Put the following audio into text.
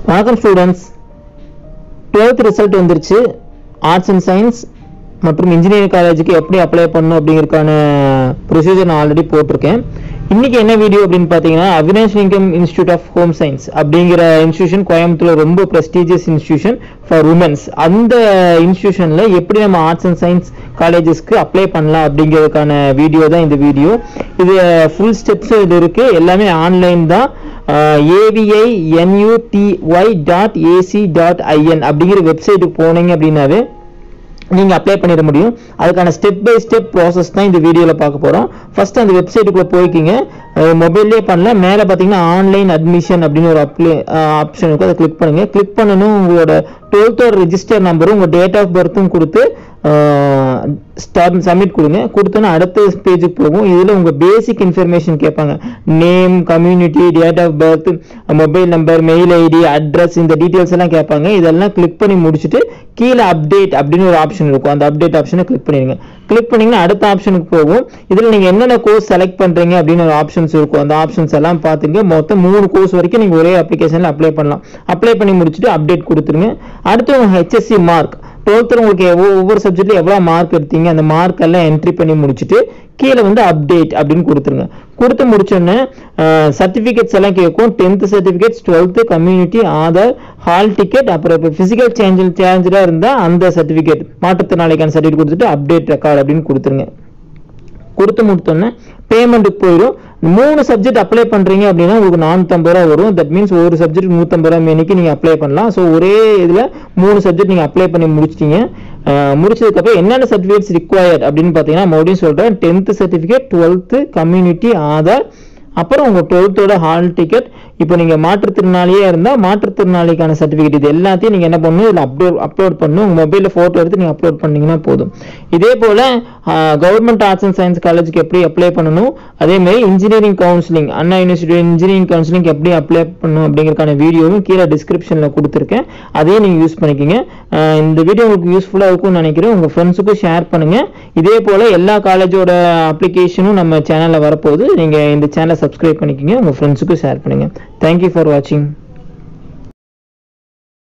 வணக்கம் students twelfth result வந்துருச்சு arts and science மற்றும் இன்ஜினியரிங் காலேஜுக்கு எப்படி அப்ளை பண்ணணும் அப்படிங்கிறதுக்கான ப்ரொசீஜர் நான் ஆல்ரெடி போட்டிருக்கேன் இன்னைக்கு என்ன வீடியோ அப்படின்னு பார்த்தீங்கன்னா Avinashilingam institute of home science அப்படிங்கிற இன்ஸ்டியூஷன் கோயம்புத்தூர்ல ரொம்ப ப்ரெஸ்டீஜியஸ் இன்ஸ்டியூஷன் ஃபார் உமன்ஸ் அந்த இன்ஸ்டியூஷன்ல எப்படி நம்ம ஆர்ட்ஸ் அண்ட் சயின்ஸ் காலேஜஸ்க்கு அப்ளை பண்ணலாம் அப்படிங்கிறதுக்கான வீடியோ தான் இந்த வீடியோ இது ஃபுல் ஸ்டெப்ஸ் இது இருக்கு எல்லாமே ஆன்லைன் தான் AVI NUTY dot AC dot IN அப்படிங்கிற வெப்சைட்டுக்கு போனீங்க அப்படின்னாவே நீங்கள் அப்ளை பண்ணிட முடியும் அதுக்கான ஸ்டெப் பை ஸ்டெப் ப்ராசஸ் தான் இந்த வீடியோவில் பார்க்க போகிறோம் ஃபர்ஸ்ட் அந்த வெப்சைட்டுக்குள்ளே போய்க்கிங்க மொபைல்லே பண்ணலாம் மேலே பார்த்தீங்கன்னா ஆன்லைன் அட்மிஷன் அப்படின்னு ஒரு அப்ளை ஆப்ஷன் இருக்கும் அதை கிளிக் பண்ணுங்கள் கிளிக் பண்ணணும் உங்களோட டுவெல்த்தோட ரிஜிஸ்டர் நம்பரும் உங்கள் டேட் ஆஃப் பர்த்தும் கொடுத்து ஸ்டார்ட் சப்மிட் கொடுங்க கொடுத்தோன்னா அடுத்த பேஜுக்கு போகும் இதில் உங்கள் பேசிக் இன்ஃபர்மேஷன் கேட்பாங்க name community date of birth mobile number mail ID address இந்த டீட்டெயில்ஸ் எல்லாம் கேட்பாங்க இதெல்லாம் கிளிக் பண்ணி முடிச்சுட்டு கீழே அப்டேட் அப்படின்னு ஒரு ஆப்ஷன் இருக்கும் அந்த அப்டேட் ஆப்ஷனை கிளிக் பண்ணிடுங்க கிளிக் பண்ணீங்கன்னா அடுத்த ஆப்ஷனுக்கு போகும் இதில் நீங்கள் என்னென்ன கோர்ஸ் செலக்ட் பண்ணுறீங்க அப்படின்னு ஒரு ஆப்ஷன்ஸ் இருக்கும் அந்த ஆப்ஷன்ஸ் எல்லாம் பார்த்துங்க மொத்தம் மூணு கோர்ஸ் வரைக்கும் நீங்கள் ஒரே அப்ளிகேஷனில் அப்ளை பண்ணலாம் அப்ளை பண்ணி முடிச்சுட்டு அப்டேட் கொடுத்துருங்க அடுத்து உங்கள் ஹெச்எஸ்சி மார்க் டுவெல்த்தில் உங்களுக்கு எவ்வளோ ஒவ்வொரு சப்ஜெக்ட்லையும் எவ்வளோ மார்க் எடுத்தீங்க அந்த மார்க் எல்லாம் என்ட்ரி பண்ணி முடிச்சுட்டு கீழே வந்து அப்டேட் அப்படின்னு கொடுத்துருங்க கொடுத்து முடிச்சோடனே சர்டிஃபிகேட்ஸ் எல்லாம் கேட்கும் tenth certificates twelfth community Aadhaar hall ticket அப்புறம் இப்போ ஃபிசிக்கல் சேஞ்சில் சேஞ்சராக இருந்தால் அந்த சர்டிஃபிகேட் மாற்றுத்திறனாளிக்கான சர்டிஃபிகேட் கொடுத்துட்டு அப்டேட் ரெக்கார்ட் அப்படின்னு கொடுத்துருங்க கொடுத்து முடித்தோன்னே பேமெண்ட்டுக்கு போயிடும் மூணு சப்ஜெக்ட் அப்ளை பண்ணுறீங்க அப்படின்னா உங்களுக்கு நானூற்றம்பது ரூபா வரும் தட் மீன்ஸ் ஒரு சப்ஜெக்ட் நூற்றம்பது ரூபா மேனிக்கு நீங்கள் அப்ளை பண்ணலாம் ஸோ ஒரே இதில் மூணு சப்ஜெக்ட் நீங்கள் அப்ளை பண்ணி முடிச்சிட்டீங்க முடிச்சதுக்கப்புறம் என்னென்ன சர்டிஃபிகேட்ஸ் ரிக்வயர்ட் அப்படின்னு பார்த்தீங்கன்னா மறுபடியும் சொல்கிறேன் tenth certificate twelfth community Aadhaar அப்புறம் உங்கள் டுவெல்த்தோட ஹால் டிக்கெட் இப்போ நீங்கள் மாற்றுத்திறனாளியே இருந்தால் மாற்றுத்திறனாளிக்கான சர்டிஃபிகேட் இது எல்லாத்தையும் நீங்கள் என்ன பண்ணணும் இதில் அப்லோட் அப்லோட் பண்ணணும் உங்கள் மொபைலில் ஃபோட்டோ எடுத்து நீங்கள் அப்லோட் பண்ணீங்கன்னா போதும் இதே போல் கவர்மெண்ட் ஆர்ட்ஸ் அண்ட் சயின்ஸ் காலேஜுக்கு எப்படி அப்ளை பண்ணணும் அதேமாதிரி engineering counselling Anna university engineering counselling எப்படி அப்ளை பண்ணணும் அப்படிங்கிறக்கான வீடியோவும் கீழே டிஸ்கிரிப்ஷனில் கொடுத்துருக்கேன் அதையும் நீங்கள் யூஸ் பண்ணிக்கோங்க இந்த வீடியோ உங்களுக்கு யூஸ்ஃபுல்லாக இருக்கும்னு நினைக்கிறேன் உங்கள் ஃப்ரெண்ட்ஸுக்கும் ஷேர் பண்ணுங்கள் இதே போல் எல்லா காலேஜோட அப்ளிகேஷனும் நம்ம சேனலில் வரப்போகுது நீங்கள் இந்த சேனலை சப்ஸ்கிரைப் பண்ணிக்கோங்க உங்கள் ஃப்ரெண்ட்ஸுக்கும் ஷேர் பண்ணுங்கள் தேங்க்யூ ஃபார் வாட்சிங்